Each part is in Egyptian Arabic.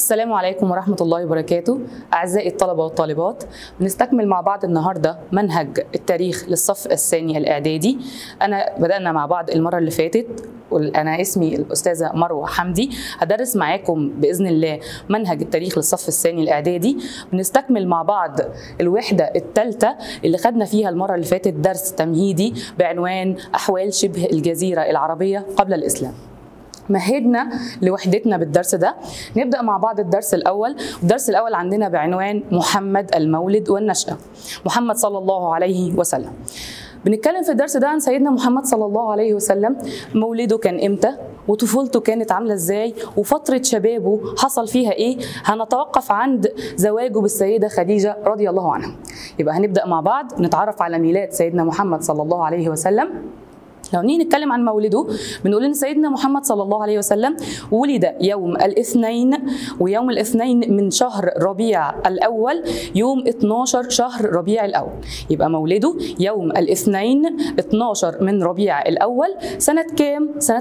السلام عليكم ورحمة الله وبركاته أعزائي الطلبة والطالبات بنستكمل مع بعض النهاردة منهج التاريخ للصف الثاني الإعدادي أنا بدأنا مع بعض المرة اللي فاتت أنا اسمي الأستاذة مروة حمدي هدرس معاكم بإذن الله منهج التاريخ للصف الثاني الإعدادي بنستكمل مع بعض الوحدة الثالثة اللي خدنا فيها المرة اللي فاتت درس تمهيدي بعنوان أحوال شبه الجزيرة العربية قبل الإسلام مهدنا لوحدتنا بالدرس ده نبدا مع بعض الدرس الاول الدرس الاول عندنا بعنوان محمد المولد والنشاه محمد صلى الله عليه وسلم بنتكلم في الدرس ده عن سيدنا محمد صلى الله عليه وسلم مولده كان امتى وطفولته كانت عامله ازاي وفتره شبابه حصل فيها ايه هنتوقف عند زواجه بالسيده خديجه رضي الله عنها يبقى هنبدا مع بعض نتعرف على ميلاد سيدنا محمد صلى الله عليه وسلم لو نيجي نتكلم عن مولده بنقول ان سيدنا محمد صلى الله عليه وسلم ولد يوم الاثنين ويوم الاثنين من شهر ربيع الاول يوم 12 شهر ربيع الاول يبقى مولده يوم الاثنين 12 من ربيع الاول سنه كام سنه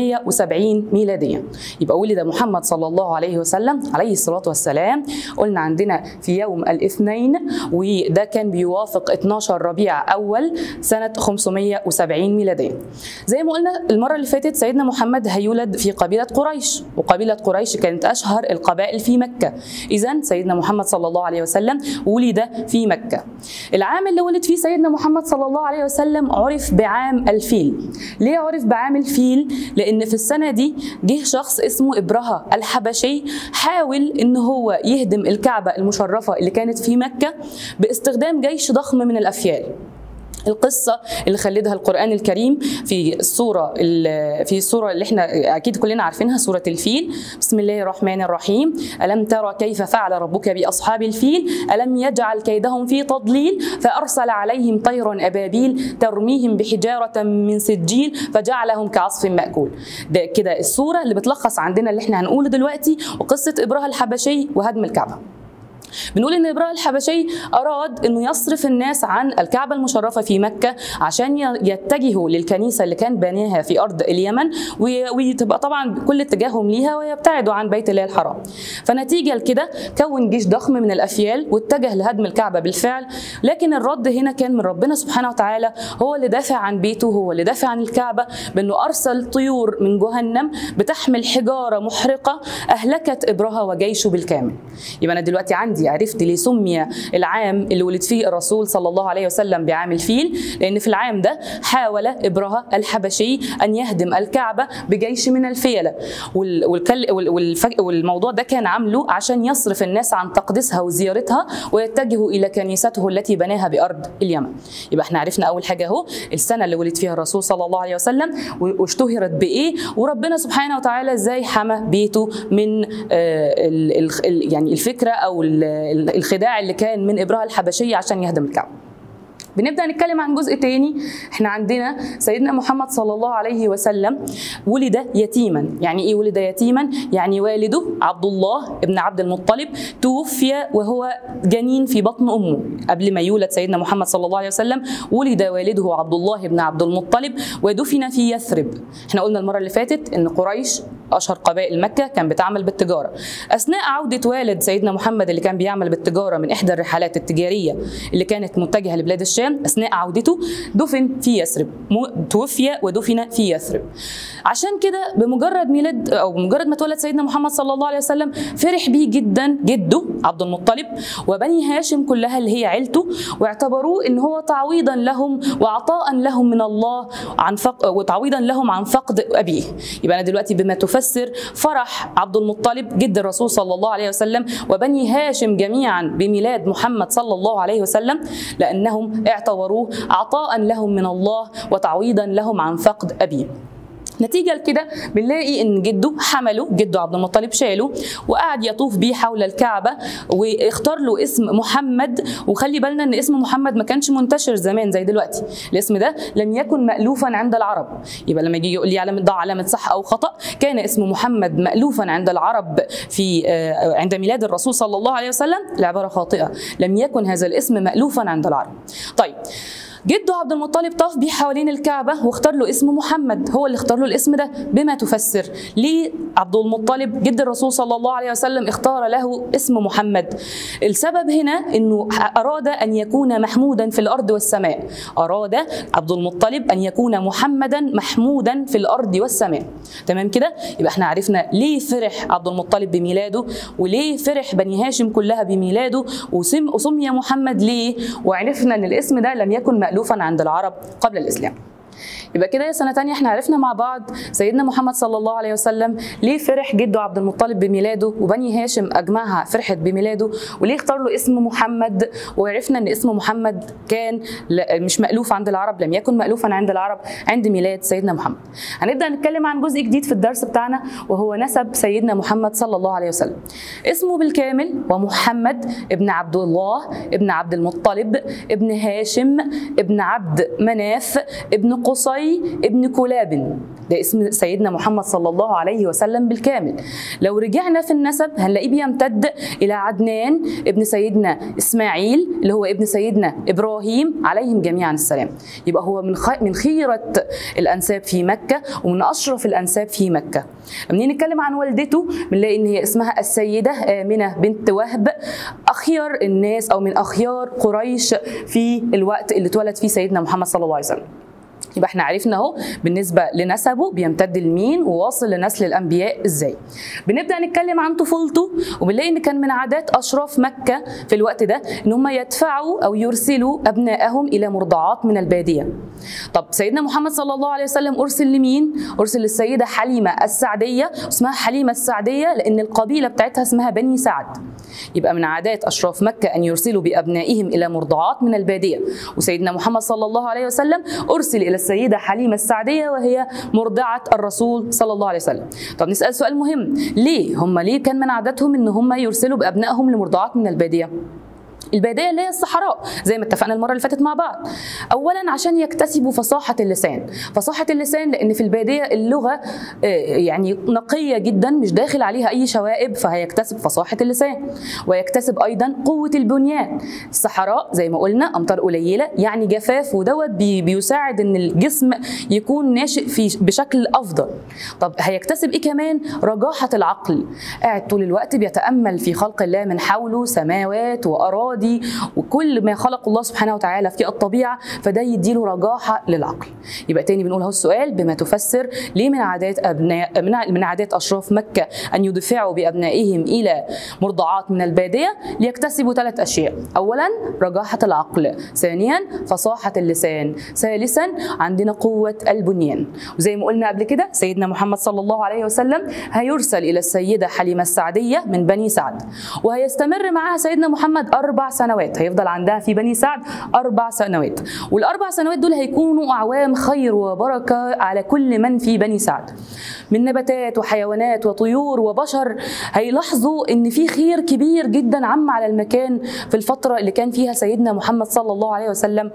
570 ميلاديه يبقى ولد محمد صلى الله عليه وسلم عليه الصلاه والسلام قلنا عندنا في يوم الاثنين وده كان بيوافق 12 ربيع اول سنه 570 ميلاديه زي ما قلنا المره اللي فاتت سيدنا محمد هيولد في قبيله قريش وقبيله قريش كانت اشهر القبائل في مكه اذا سيدنا محمد صلى الله عليه وسلم ولد في مكه العام اللي ولد فيه سيدنا محمد صلى الله عليه وسلم عرف بعام الفيل ليه عرف بعام الفيل لان في السنه دي جه شخص اسمه ابرهه الحبشي حاول ان هو يهدم الكعبه المشرفه اللي كانت في مكه باستخدام جيش ضخم من الافيال القصة اللي خلدها القرآن الكريم في السورة في السورة اللي احنا أكيد كلنا عارفينها سورة الفيل بسم الله الرحمن الرحيم ألم ترى كيف فعل ربك بأصحاب الفيل ألم يجعل كيدهم في تضليل فأرسل عليهم طيرا أبابيل ترميهم بحجارة من سجيل فجعلهم كعصف مأكول ده كده السورة اللي بتلخص عندنا اللي احنا هنقوله دلوقتي وقصة إبراه الحبشي وهدم الكعبة بنقول ان ابراهيم الحبشي اراد انه يصرف الناس عن الكعبه المشرفه في مكه عشان يتجهوا للكنيسه اللي كان بانيها في ارض اليمن وتبقى طبعا كل اتجاههم ليها ويبتعدوا عن بيت الله الحرام فنتيجه لكده كون جيش ضخم من الافيال واتجه لهدم الكعبه بالفعل لكن الرد هنا كان من ربنا سبحانه وتعالى هو اللي دافع عن بيته هو اللي دافع عن الكعبه بانه ارسل طيور من جهنم بتحمل حجاره محرقه اهلكت ابرهه وجيشه بالكامل يبقى انا دلوقتي عندي عندي عرفت ليه سمي العام اللي ولد فيه الرسول صلى الله عليه وسلم بعام الفيل لان في العام ده حاول ابرهه الحبشي ان يهدم الكعبه بجيش من الفيله والموضوع ده كان عامله عشان يصرف الناس عن تقديسها وزيارتها ويتجهوا الى كنيسته التي بناها بارض اليمن يبقى احنا عرفنا اول حاجه اهو السنه اللي ولد فيها الرسول صلى الله عليه وسلم واشتهرت بايه وربنا سبحانه وتعالى ازاي حمى بيته من يعني الفكره او الخداع اللي كان من ابرهه الحبشيه عشان يهدم الكعبه بنبدا نتكلم عن جزء تاني احنا عندنا سيدنا محمد صلى الله عليه وسلم ولد يتيما يعني ايه ولد يتيما يعني والده عبد الله ابن عبد المطلب توفي وهو جنين في بطن امه قبل ما يولد سيدنا محمد صلى الله عليه وسلم ولد والده عبد الله ابن عبد المطلب ودفن في يثرب احنا قلنا المره اللي فاتت ان قريش اشهر قبائل مكه كان بتعمل بالتجاره اثناء عوده والد سيدنا محمد اللي كان بيعمل بالتجاره من احدى الرحلات التجاريه اللي كانت متجهه لبلاد الشام اثناء عودته دفن في يثرب توفي ودفن في يثرب عشان كده بمجرد ميلاد او بمجرد ما اتولد سيدنا محمد صلى الله عليه وسلم فرح بيه جدا جده عبد المطلب وبني هاشم كلها اللي هي عيلته واعتبروه ان هو تعويضا لهم وعطاء لهم من الله عن فق... وتعويضا لهم عن فقد ابيه يبقى انا دلوقتي بما تفسر فرح عبد المطلب جد الرسول صلى الله عليه وسلم وبني هاشم جميعا بميلاد محمد صلى الله عليه وسلم لانهم اعتبروه عطاء لهم من الله وتعويضا لهم عن فقد ابيه نتيجه لكده بنلاقي ان جده حمله جده عبد المطلب شاله وقعد يطوف بيه حول الكعبه واختار له اسم محمد وخلي بالنا ان اسم محمد ما كانش منتشر زمان زي دلوقتي الاسم ده لم يكن مالوفا عند العرب يبقى لما يجي يقول لي علامه ضع علامه صح او خطا كان اسم محمد مالوفا عند العرب في عند ميلاد الرسول صلى الله عليه وسلم العباره خاطئه لم يكن هذا الاسم مالوفا عند العرب طيب جده عبد المطلب طاف بيه حوالين الكعبة واختار له اسم محمد هو اللي اختار له الاسم ده بما تفسر ليه عبد المطلب جد الرسول صلى الله عليه وسلم اختار له اسم محمد السبب هنا انه اراد ان يكون محمودا في الارض والسماء اراد عبد المطلب ان يكون محمدا محمودا في الارض والسماء تمام كده يبقى احنا عرفنا ليه فرح عبد المطلب بميلاده وليه فرح بني هاشم كلها بميلاده وسم وسمي محمد ليه وعرفنا ان الاسم ده لم يكن مألوفا عند العرب قبل الاسلام يبقى كده يا سنه تانية احنا عرفنا مع بعض سيدنا محمد صلى الله عليه وسلم ليه فرح جده عبد المطلب بميلاده وبني هاشم اجمعها فرحت بميلاده وليه اختار له اسم محمد وعرفنا ان اسم محمد كان ل- مش مألوف عند العرب لم يكن مألوفا عند العرب عند ميلاد سيدنا محمد هنبدا نتكلم عن جزء جديد في الدرس بتاعنا وهو نسب سيدنا محمد صلى الله عليه وسلم اسمه بالكامل ومحمد ابن عبد الله ابن عبد المطلب ابن هاشم ابن عبد مناف ابن قصي ابن كلاب ده اسم سيدنا محمد صلى الله عليه وسلم بالكامل لو رجعنا في النسب هنلاقيه بيمتد الى عدنان ابن سيدنا اسماعيل اللي هو ابن سيدنا ابراهيم عليهم جميعا السلام يبقى هو من خ... من خيره الانساب في مكه ومن اشرف الانساب في مكه لما نيجي نتكلم عن والدته بنلاقي ان هي اسمها السيده امنه بنت وهب اخير الناس او من اخيار قريش في الوقت اللي اتولد فيه سيدنا محمد صلى الله عليه وسلم يبقى احنا عرفنا اهو بالنسبه لنسبه بيمتد لمين وواصل لنسل الانبياء ازاي بنبدا نتكلم عن طفولته وبنلاقي ان كان من عادات اشراف مكه في الوقت ده ان هم يدفعوا او يرسلوا ابنائهم الى مرضعات من الباديه طب سيدنا محمد صلى الله عليه وسلم ارسل لمين ارسل للسيده حليمه السعديه اسمها حليمه السعديه لان القبيله بتاعتها اسمها بني سعد يبقى من عادات اشراف مكه ان يرسلوا بابنائهم الى مرضعات من الباديه وسيدنا محمد صلى الله عليه وسلم ارسل الى السيده حليمه السعديه وهي مرضعه الرسول صلى الله عليه وسلم طب نسال سؤال مهم ليه هم ليه كان من عاداتهم ان هم يرسلوا بابنائهم لمرضعات من الباديه الباديه اللي هي الصحراء زي ما اتفقنا المره اللي فاتت مع بعض اولا عشان يكتسبوا فصاحه اللسان فصاحه اللسان لان في الباديه اللغه آه، يعني نقيه جدا مش داخل عليها اي شوائب فهيكتسب فصاحه اللسان ويكتسب ايضا قوه البنيان الصحراء زي ما قلنا امطار قليله يعني جفاف ودوت بي- بيساعد ان الجسم يكون ناشئ في بشكل افضل طب هيكتسب ايه كمان رجاحه العقل قاعد طول الوقت بيتامل في خلق الله من حوله سماوات واراضي وكل ما خلق الله سبحانه وتعالى في الطبيعه فده يديله رجاحه للعقل يبقى تاني بنقول اهو السؤال بما تفسر ليه من عادات ابناء من من عادات اشراف مكه ان يدفعوا بابنائهم الى مرضعات من الباديه ليكتسبوا ثلاث اشياء اولا رجاحه العقل ثانيا فصاحه اللسان ثالثا عندنا قوه البنيان وزي ما قلنا قبل كده سيدنا محمد صلى الله عليه وسلم هيرسل الى السيده حليمه السعديه من بني سعد وهيستمر معاها سيدنا محمد اربع سنوات هيفضل عندها في بني سعد اربع سنوات والاربع سنوات دول هيكونوا اعوام خير وبركه على كل من في بني سعد من نباتات وحيوانات وطيور وبشر هيلاحظوا ان في خير كبير جدا عم على المكان في الفتره اللي كان فيها سيدنا محمد صلى الله عليه وسلم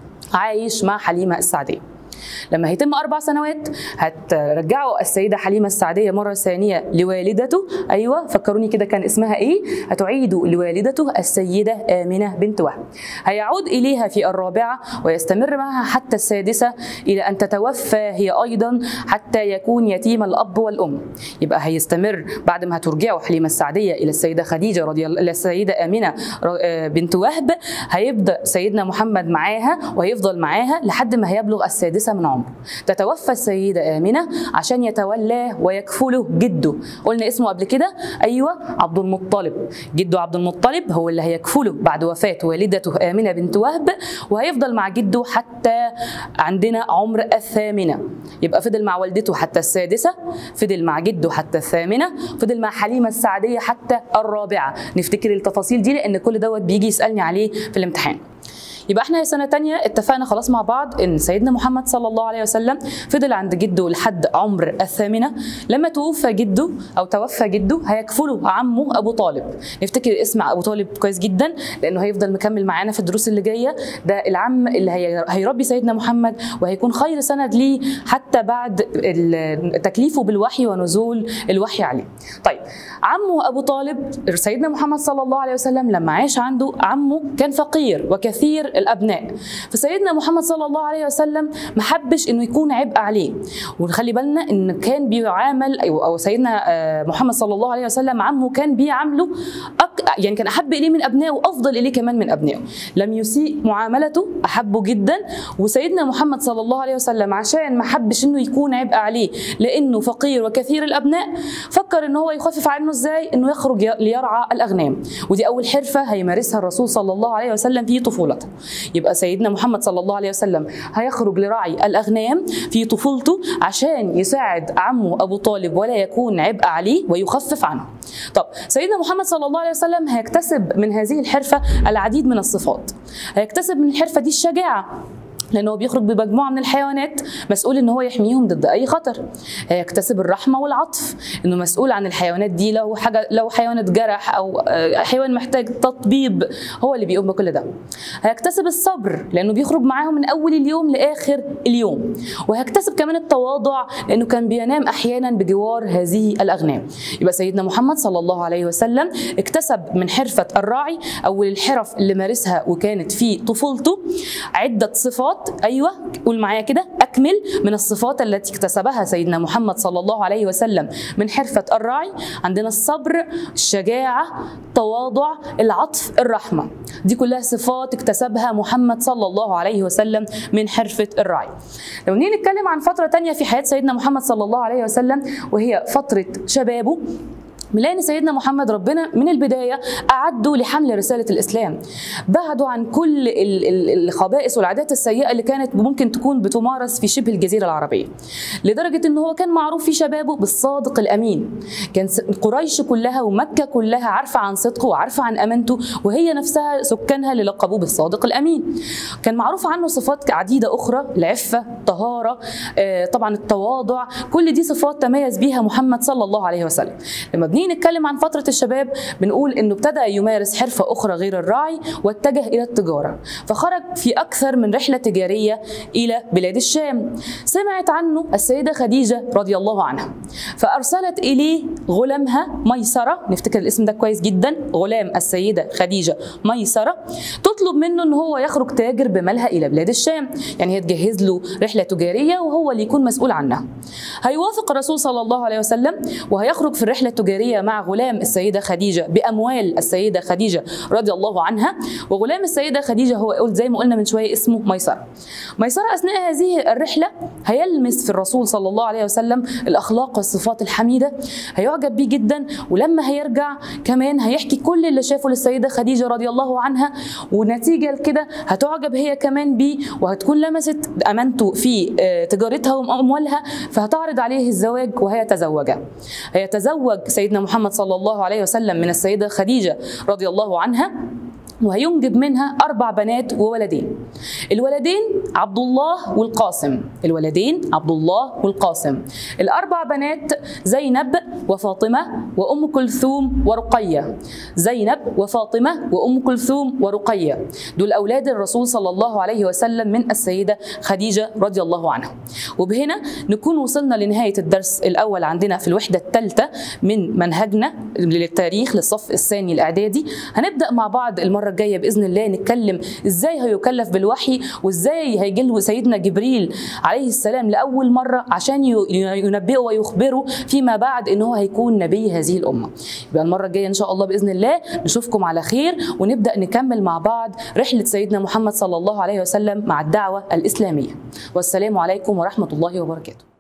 عايش مع حليمه السعديه لما هيتم أربع سنوات هترجعوا السيدة حليمة السعدية مرة ثانية لوالدته أيوة فكروني كده كان اسمها إيه هتعيدوا لوالدته السيدة آمنة بنت وهب هيعود إليها في الرابعة ويستمر معها حتى السادسة إلى أن تتوفى هي أيضا حتى يكون يتيم الأب والأم يبقى هيستمر بعد ما هترجعوا حليمة السعدية إلى السيدة خديجة رضي الله إلى السيدة آمنة ر- آه، بنت وهب هيبدأ سيدنا محمد معاها وهيفضل معاها لحد ما هيبلغ السادسة من عمره تتوفى السيدة آمنة عشان يتولاه ويكفله جده قلنا اسمه قبل كده أيوة عبد المطلب جده عبد المطلب هو اللي هيكفله بعد وفاة والدته آمنة بنت وهب وهيفضل مع جده حتى عندنا عمر الثامنة يبقى فضل مع والدته حتى السادسة فضل مع جده حتى الثامنة فضل مع حليمة السعدية حتى الرابعة نفتكر التفاصيل دي لأن كل دوت بيجي يسألني عليه في الامتحان يبقى احنا سنه تانية اتفقنا خلاص مع بعض ان سيدنا محمد صلى الله عليه وسلم فضل عند جده لحد عمر الثامنه لما توفى جده او توفى جده هيكفله عمه ابو طالب نفتكر اسم ابو طالب كويس جدا لانه هيفضل مكمل معانا في الدروس اللي جايه ده العم اللي هي- هيربي سيدنا محمد وهيكون خير سند ليه حتى بعد ال- تكليفه بالوحي ونزول الوحي عليه طيب عمه ابو طالب سيدنا محمد صلى الله عليه وسلم لما عاش عنده عمه كان فقير وكثير الابناء فسيدنا محمد صلى الله عليه وسلم ما حبش انه يكون عبء عليه ونخلي بالنا ان كان بيعامل او أو سيدنا آه، محمد صلى الله عليه وسلم عمه كان بيعامله أك... يعني كان احب اليه من ابنائه وافضل اليه كمان من ابنائه لم يسيء معاملته احبه جدا وسيدنا محمد صلى الله عليه وسلم عشان ما حبش انه يكون عبء عليه لانه فقير وكثير الابناء فكر ان هو يخفف عنه ازاي انه يخرج ي- ليرعى الاغنام ودي اول حرفه هيمارسها الرسول صلى الله عليه وسلم في طفولته يبقى سيدنا محمد صلى الله عليه وسلم هيخرج لرعي الاغنام في طفولته عشان يساعد عمه ابو طالب ولا يكون عبء عليه ويخفف عنه طب سيدنا محمد صلى الله عليه وسلم هيكتسب من هذه الحرفه العديد من الصفات هيكتسب من الحرفه دي الشجاعه لانه هو بيخرج بمجموعه من الحيوانات مسؤول ان هو يحميهم ضد اي خطر هيكتسب الرحمه والعطف انه مسؤول عن الحيوانات دي لو حاجه لو حيوان اتجرح او آه، حيوان محتاج تطبيب هو اللي بيقوم بكل ده هيكتسب الصبر لانه بيخرج معاهم من اول اليوم لاخر اليوم وهيكتسب كمان التواضع لانه كان بينام احيانا بجوار هذه الاغنام يبقى سيدنا محمد صلى الله عليه وسلم اكتسب من حرفه الراعي او الحرف اللي مارسها وكانت في طفولته عده صفات ايوه قول معايا كده اكمل من الصفات التي اكتسبها سيدنا محمد صلى الله عليه وسلم من حرفه الراعي عندنا الصبر الشجاعه التواضع العطف الرحمه دي كلها صفات اكتسبها محمد صلى الله عليه وسلم من حرفه الراعي لو نيجي نتكلم عن فتره تانية في حياه سيدنا محمد صلى الله عليه وسلم وهي فتره شبابه بنلاقي ان سيدنا محمد ربنا من البدايه اعده لحمل رساله الاسلام بعده عن كل ال- ال- الخبائث والعادات السيئه اللي كانت ممكن تكون بتمارس في شبه الجزيره العربيه لدرجه ان هو كان معروف في شبابه بالصادق الامين كان س- قريش كلها ومكه كلها عارفه عن صدقه وعارفه عن امانته وهي نفسها سكانها اللي لقبوه بالصادق الامين كان معروف عنه صفات عديده اخرى العفه الطهاره آه، طبعا التواضع كل دي صفات تميز بيها محمد صلى الله عليه وسلم لما بنيجي نتكلم عن فتره الشباب بنقول انه ابتدى يمارس حرفه اخرى غير الراعي واتجه الى التجاره فخرج في اكثر من رحله تجاريه الى بلاد الشام سمعت عنه السيده خديجه رضي الله عنها فارسلت اليه غلامها ميسره نفتكر الاسم ده كويس جدا غلام السيده خديجه ميسره تطلب منه ان هو يخرج تاجر بمالها الى بلاد الشام يعني هي تجهز له رحله تجاريه وهو اللي يكون مسؤول عنها هيوافق الرسول صلى الله عليه وسلم وهيخرج في الرحله التجاريه مع غلام السيده خديجه باموال السيده خديجه رضي الله عنها وغلام السيده خديجه هو قلت زي ما قلنا من شويه اسمه ميسره ميسره اثناء هذه الرحله هيلمس في الرسول صلى الله عليه وسلم الاخلاق والصفات الحميده هيعجب بيه جدا ولما هيرجع كمان هيحكي كل اللي شافه للسيده خديجه رضي الله عنها ونتيجه لكده هتعجب هي كمان بيه وهتكون لمست امانته في آه، تجارتها واموالها فهتعرض عليه الزواج وهيتزوجا هيتزوج سيدنا محمد صلى الله عليه وسلم من السيده خديجه رضي الله عنها وهينجب منها أربع بنات وولدين الولدين عبد الله والقاسم الولدين عبد الله والقاسم الأربع بنات زينب وفاطمة وأم كلثوم ورقية زينب وفاطمة وأم كلثوم ورقية دول أولاد الرسول صلى الله عليه وسلم من السيدة خديجة رضي الله عنها وبهنا نكون وصلنا لنهاية الدرس الأول عندنا في الوحدة الثالثة من منهجنا للتاريخ للصف الثاني الإعدادي هنبدأ مع بعض المرة الجاية بإذن الله نتكلم إزاي هيكلف بالوحي وإزاي هيجي له سيدنا جبريل عليه السلام لأول مرة عشان ي- ينبئه ويخبره فيما بعد إن هو هيكون نبي هذه الأمة يبقى المرة الجاية إن شاء الله بإذن الله نشوفكم على خير ونبدأ نكمل مع بعض رحلة سيدنا محمد صلى الله عليه وسلم مع الدعوة الإسلامية والسلام عليكم ورحمة الله وبركاته